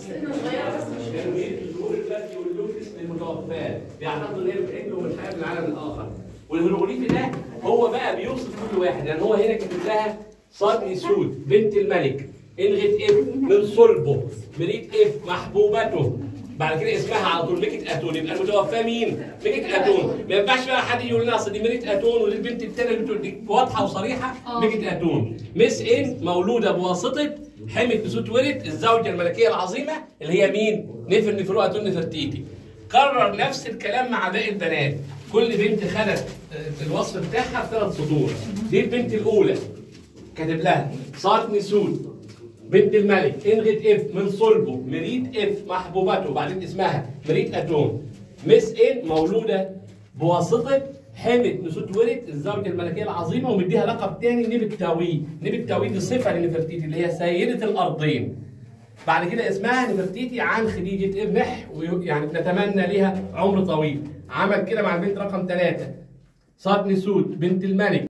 سنه صغيره بس مش كانوا يدوا الفتي واللوكس للمتوفاه بيعتقدوا ان هي بتعيد من الحياه من العالم الاخر والهيروغليفي ده هو بقى بيوصف كل واحد يعني هو هنا كاتب لها صدمي سود بنت الملك انغت اف من صلبه مريد اف محبوبته بعد كده اسمها على طول ميكت اتون يبقى المتوفاه مين؟ ميكت اتون ما ينفعش بقى حد يقول لنا اصل دي ميكت اتون ودي البنت التانيه اللي بتقول دي واضحه وصريحه آه. ميكت اتون مس ان مولوده بواسطه حمد بسوت ورد الزوجه الملكيه العظيمه اللي هي مين؟ نفر نفرو اتون نفرتيتي كرر نفس الكلام مع باقي البنات كل بنت خدت آه، الوصف بتاعها في ثلاث سطور دي البنت الاولى كاتب لها صارت نسود بنت الملك انغت اف من صلبه مريد اف محبوبته وبعدين اسمها مريد اتون مس ان مولوده بواسطه حمد نسوت ورد الزوجه الملكيه العظيمه ومديها لقب تاني نبكتاوي نبكتاوي دي صفه لنفرتيتي اللي هي سيده الارضين بعد كده اسمها نفرتيتي عن خديجه ابن نح يعني بنتمنى ليها عمر طويل عمل كده مع البنت رقم ثلاثه صاد نسود بنت الملك